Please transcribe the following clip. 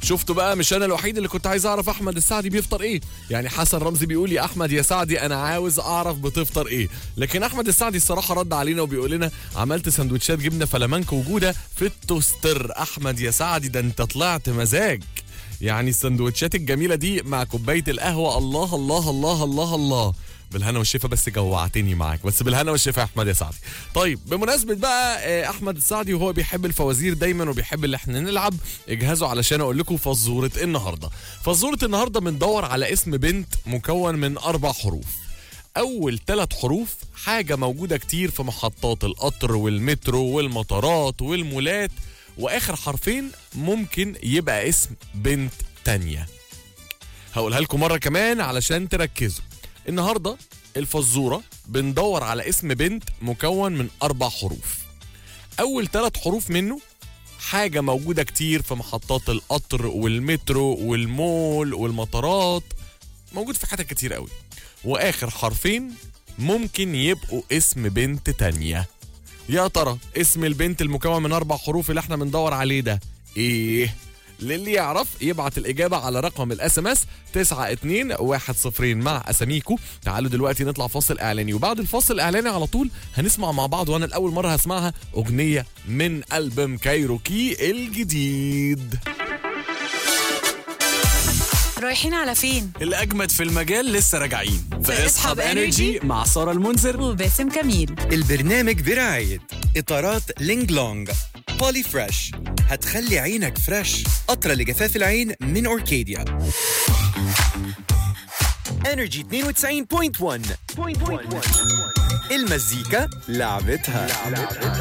شفتوا بقى مش انا الوحيد اللي كنت عايز اعرف احمد السعدي بيفطر ايه يعني حسن رمزي بيقول يا احمد يا سعدي انا عاوز اعرف بتفطر ايه لكن احمد السعدي الصراحه رد علينا وبيقول لنا عملت سندوتشات جبنه فلامنك وجوده في التوستر احمد يا سعدي ده انت طلعت مزاج يعني السندوتشات الجميله دي مع كوبايه القهوه الله الله الله الله الله بالهنا والشفا بس جوعتني معاك بس بالهنا والشفا يا احمد يا سعدي طيب بمناسبه بقى آه، احمد السعدي وهو بيحب الفوازير دايما وبيحب اللي احنا نلعب اجهزوا علشان اقول لكم فزوره النهارده فزوره النهارده بندور على اسم بنت مكون من اربع حروف اول ثلاث حروف حاجه موجوده كتير في محطات القطر والمترو والمطارات والمولات واخر حرفين ممكن يبقى اسم بنت تانية هقولها لكم مرة كمان علشان تركزوا النهاردة الفزورة بندور على اسم بنت مكون من أربع حروف أول ثلاث حروف منه حاجة موجودة كتير في محطات القطر والمترو والمول والمطارات موجود في حتت كتير قوي وآخر حرفين ممكن يبقوا اسم بنت تانية يا ترى اسم البنت المكون من أربع حروف اللي احنا بندور عليه ده ايه للي يعرف يبعت الإجابة على رقم الاس ام اس 921 مع أساميكو تعالوا دلوقتي نطلع فاصل إعلاني وبعد الفاصل الإعلاني على طول هنسمع مع بعض وأنا الأول مرة هسمعها أغنية من ألبوم كايروكي الجديد رايحين على فين؟ اللي أجمد في المجال لسه راجعين في اسحب إنرجي مع سارة المنذر وباسم كميل البرنامج برعاية إطارات لينج لونج بولي فريش هتخلي عينك فريش قطرة لجفاف العين من أوركيديا انرجي 92.1 المزيكا لعبتها